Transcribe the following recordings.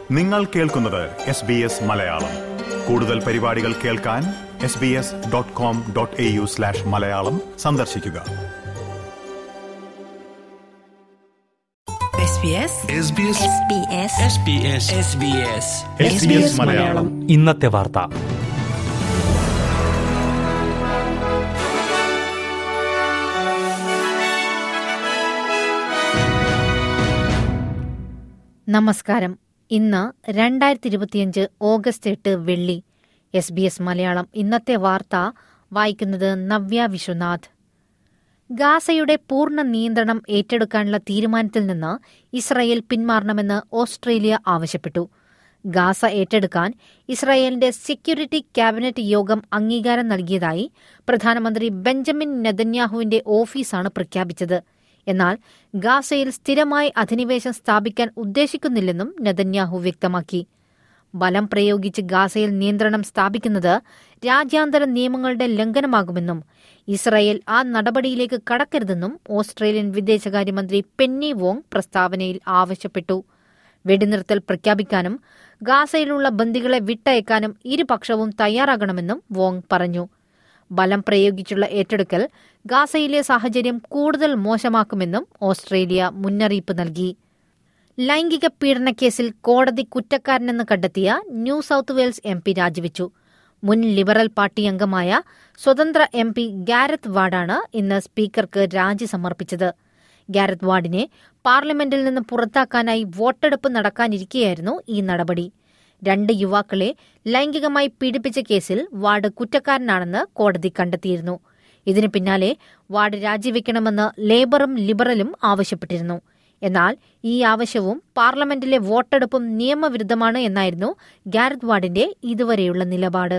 നിങ്ങൾ കേൾക്കുന്നത് S B S Malayalam കൂടുതൽ പരിപാടികൾ കേൾക്കാൻ S B S dot com dot A U slash Malayalam സന്ദർശിക്കുക SBS SBS SBS SBS SBS SBS Malayalam ഇന്നത്തെ വാർത്ത നമസ്കാരം ഇന്ന് രണ്ടായിരത്തി ഇരുപത്തിയഞ്ച് ഓഗസ്റ്റ് എട്ട് വെള്ളി എസ് ബി എസ് മലയാളം ഇന്നത്തെ വാർത്ത വായിക്കുന്നത് നവ്യ വിശ്വനാഥ് ഗാസയുടെ പൂർണ്ണ നിയന്ത്രണം ഏറ്റെടുക്കാനുള്ള തീരുമാനത്തിൽ നിന്ന് ഇസ്രായേൽ പിന്മാറണമെന്ന് ഓസ്ട്രേലിയ ആവശ്യപ്പെട്ടു ഗാസ ഏറ്റെടുക്കാൻ ഇസ്രായേലിന്റെ സെക്യൂരിറ്റി ക്യാബിനറ്റ് യോഗം അംഗീകാരം നൽകിയതായി പ്രധാനമന്ത്രി ബെഞ്ചമിൻ നെതന്യാഹുവിന്റെ ഓഫീസാണ് പ്രഖ്യാപിച്ചത് എന്നാൽ ഗാസയിൽ സ്ഥിരമായി അധിനിവേശം സ്ഥാപിക്കാൻ ഉദ്ദേശിക്കുന്നില്ലെന്നും നെതന്യാഹു വ്യക്തമാക്കി ബലം പ്രയോഗിച്ച് ഗാസയിൽ നിയന്ത്രണം സ്ഥാപിക്കുന്നത് രാജ്യാന്തര നിയമങ്ങളുടെ ലംഘനമാകുമെന്നും ഇസ്രായേൽ ആ നടപടിയിലേക്ക് കടക്കരുതെന്നും ഓസ്ട്രേലിയൻ വിദേശകാര്യമന്ത്രി പെന്നി വോങ് പ്രസ്താവനയിൽ ആവശ്യപ്പെട്ടു വെടിനിർത്തൽ പ്രഖ്യാപിക്കാനും ഗാസയിലുള്ള ബന്ദികളെ വിട്ടയക്കാനും ഇരുപക്ഷവും തയ്യാറാകണമെന്നും വോങ് പറഞ്ഞു ബലം പ്രയോഗിച്ചുള്ള ഏറ്റെടുക്കൽ ഗാസയിലെ സാഹചര്യം കൂടുതൽ മോശമാക്കുമെന്നും ഓസ്ട്രേലിയ മുന്നറിയിപ്പ് നൽകി ലൈംഗിക പീഡനക്കേസിൽ കോടതി കുറ്റക്കാരനെന്ന് കണ്ടെത്തിയ New South Wales M P രാജിവെച്ചു മുൻ ലിബറൽ പാർട്ടി അംഗമായ സ്വതന്ത്ര എം പി ഗാരത്ത് വാർഡാണ് ഇന്ന് സ്പീക്കർക്ക് രാജി സമർപ്പിച്ചത് ഗാരത്ത് വാർഡിനെ പാർലമെന്റിൽ നിന്ന് പുറത്താക്കാനായി വോട്ടെടുപ്പ് നടക്കാനിരിക്കെയായിരുന്നു ഈ നടപടി രണ്ട് യുവാക്കളെ ലൈംഗികമായി പീഡിപ്പിച്ച കേസിൽ വാർഡ് കുറ്റക്കാരനാണെന്ന് കോടതി കണ്ടെത്തിയിരുന്നു ഇതിനു പിന്നാലെ വാർഡ് രാജിവെക്കണമെന്ന് ലേബറും ലിബറലും ആവശ്യപ്പെട്ടിരുന്നു എന്നാൽ ഈ ആവശ്യവും പാർലമെന്റിലെ വോട്ടെടുപ്പും നിയമവിരുദ്ധമാണ് എന്നായിരുന്നു ഗാരത് വാർഡിന്റെ ഇതുവരെയുള്ള നിലപാട്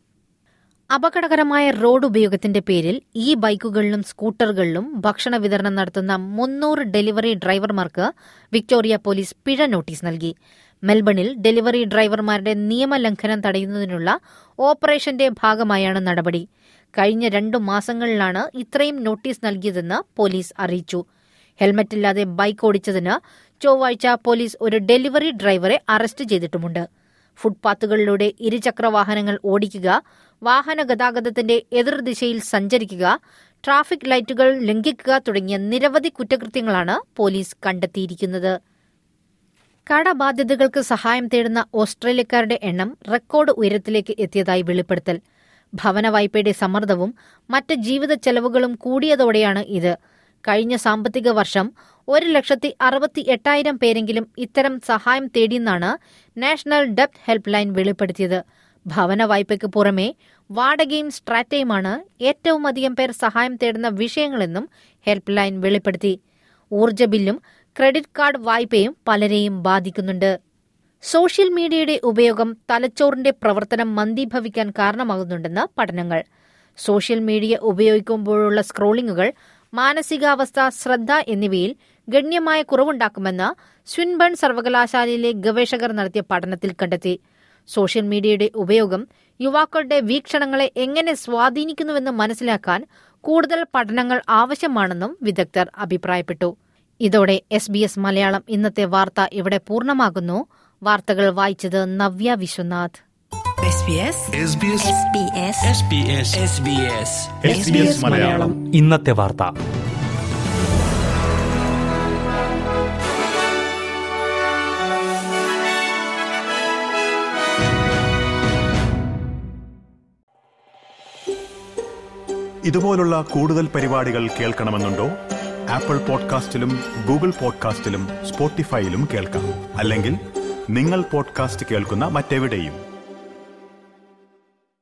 അപകടകരമായ റോഡ് ഉപയോഗത്തിന്റെ പേരിൽ ഈ ബൈക്കുകളിലും സ്കൂട്ടറുകളിലും ഭക്ഷണ വിതരണം നടത്തുന്ന മുന്നൂറ് ഡെലിവറി ഡ്രൈവർമാർക്ക് വിക്ടോറിയ പോലീസ് പിഴ നോട്ടീസ് നൽകി മെൽബണിൽ ഡെലിവറി ഡ്രൈവർമാരുടെ നിയമലംഘനം തടയുന്നതിനുള്ള ഓപ്പറേഷന്റെ ഭാഗമായാണ് നടപടി കഴിഞ്ഞ രണ്ടു മാസങ്ങളിലാണ് ഇത്രയും നോട്ടീസ് നൽകിയതെന്ന് പോലീസ് അറിയിച്ചു ഹെൽമറ്റില്ലാതെ ബൈക്ക് ഓടിച്ചതിന് ചൊവ്വാഴ്ച പോലീസ് ഒരു ഡെലിവറി ഡ്രൈവറെ അറസ്റ്റ് ചെയ്തിട്ടുമുണ്ട് ഫുട്പാത്തുകളിലൂടെ ഇരുചക്ര വാഹനങ്ങൾ ഓടിക്കുക വാഹന ഗതാഗതത്തിന്റെ എതിർദിശയിൽ സഞ്ചരിക്കുക ട്രാഫിക് ലൈറ്റുകൾ ലംഘിക്കുക തുടങ്ങിയ നിരവധി കുറ്റകൃത്യങ്ങളാണ് പോലീസ് കണ്ടെത്തിയിരിക്കുന്നത് കടബാധ്യതകൾക്ക് സഹായം തേടുന്ന ഓസ്ട്രേലിയക്കാരുടെ എണ്ണം റെക്കോർഡ് ഉയരത്തിലേക്ക് എത്തിയതായി വെളിപ്പെടുത്തൽ ഭവന വായ്പയുടെ സമ്മർദ്ദവും മറ്റ് ജീവിത ചെലവുകളും കൂടിയതോടെയാണ് ഇത് കഴിഞ്ഞ സാമ്പത്തിക വർഷം ഒരു ലക്ഷത്തി അറുപത്തി എട്ടായിരം പേരെങ്കിലും ഇത്തരം സഹായം തേടിയെന്നാണ് നാഷണൽ ഡെപ്റ്റ് ഹെൽപ്പ് ലൈൻ വെളിപ്പെടുത്തിയത് ഭവന വായ്പയ്ക്ക് പുറമെ വാടകയും സ്ട്രാറ്റയുമാണ് ഏറ്റവും അധികം പേർ സഹായം തേടുന്ന വിഷയങ്ങളെന്നും ഹെൽപ്പ് ലൈൻ വെളിപ്പെടുത്തി ഊർജ്ജ ബില്ലും ക്രെഡിറ്റ് കാർഡ് വായ്പയും പലരെയും ബാധിക്കുന്നുണ്ട് സോഷ്യൽ മീഡിയയുടെ ഉപയോഗം തലച്ചോറിന്റെ പ്രവർത്തനം മന്ദീഭവിക്കാൻ കാരണമാകുന്നുണ്ടെന്ന് പഠനങ്ങൾ സോഷ്യൽ മീഡിയ ഉപയോഗിക്കുമ്പോഴുള്ള സ്ക്രോളിംഗുകൾ മാനസികാവസ്ഥ ശ്രദ്ധ എന്നിവയിൽ ഗണ്യമായ കുറവുണ്ടാക്കുമെന്ന് സ്വിൻബൺ സർവകലാശാലയിലെ ഗവേഷകർ നടത്തിയ പഠനത്തിൽ കണ്ടെത്തി സോഷ്യൽ മീഡിയയുടെ ഉപയോഗം യുവാക്കളുടെ വീക്ഷണങ്ങളെ എങ്ങനെ സ്വാധീനിക്കുന്നുവെന്ന് മനസ്സിലാക്കാൻ കൂടുതൽ പഠനങ്ങൾ ആവശ്യമാണെന്നും വിദഗ്ധർ അഭിപ്രായപ്പെട്ടു ഇതോടെ എസ് ബി എസ് മലയാളം ഇന്നത്തെ വാർത്ത ഇവിടെ പൂർണ്ണമാകുന്നു വാർത്തകൾ വായിച്ചത് Navya Vishwanath SBS SBS SBS SBS SBS SBS Malayalam ഇന്നത്തെ വാർത്ത ഇതുപോലുള്ള കൂടുതൽ പരിപാടികൾ കേൾക്കണമെന്നുണ്ടോ ആപ്പിൾ പോഡ്കാസ്റ്റിലും ഗൂഗിൾ പോഡ്കാസ്റ്റിലും സ്പോട്ടിഫൈയിലും കേൾക്കാം അല്ലെങ്കിൽ നിങ്ങൾ പോഡ്കാസ്റ്റ് കേൾക്കുന്ന മറ്റെവിടെയും